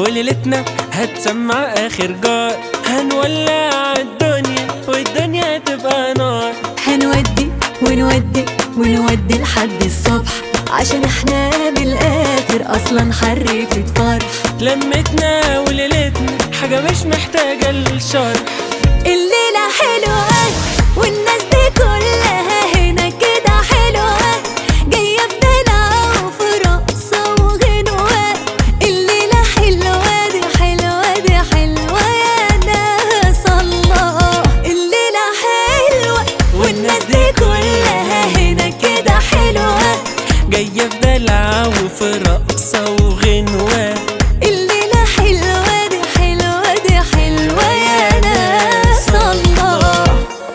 وليلتنا هتسمع اخر جار هنولع الدنيا والدنيا تبقى نار هنودي ونودي ونودي لحد الصبح عشان احنا من الاخر اصلا حرفة فرح لمتنا وليلتنا حاجة مش محتاجة للشرح الليلة حلوة والناس دي كلها هنا كده حلوة جاية في دلع وفي رقصة وغنوة الليلة حلوة دي حلوة دي حلوة يا ناس الله الليلة حلوة والناس دي كلها هنا كده حلوة جاية في دلع وفي رقصة وغنوة الليلة حلوة دي حلوة دي حلوة يا ناس الله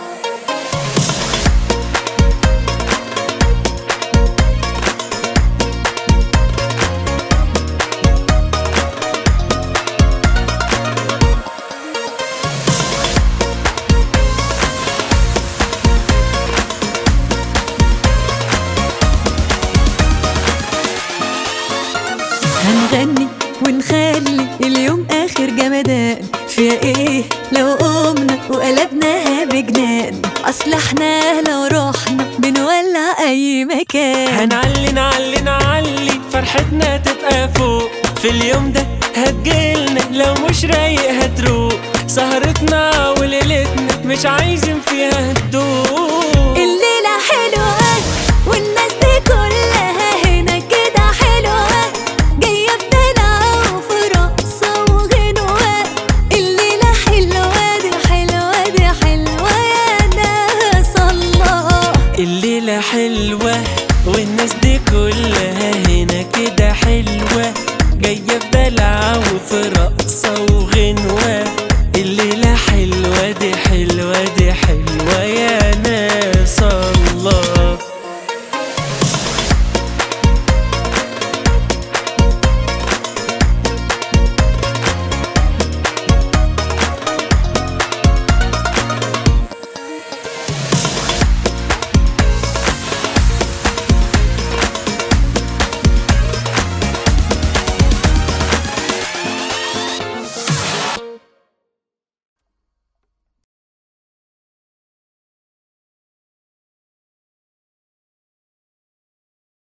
هنغني ونخلي اليوم اخر جمدان فيها ايه لو قمنا وقلبناها بجنان اصل احنا لو رحنا بنولع اي مكان هنعلي نعلي نعلي فرحتنا تبقى فوق في اليوم ده هتجيلنا لو مش رايق هتروق سهرتنا وليلتنا مش عايزين فيها هدوء الليلة حلوة والناس دي كلها هنا كده حلوة جاية في دلع وفي رقصة وغنوة الليلة حلوة دي حلوة دي حلوة يا ناس الله الليلة حلوة والناس دي كلها هنا كده حلوة جاية في دلع وفي رقصة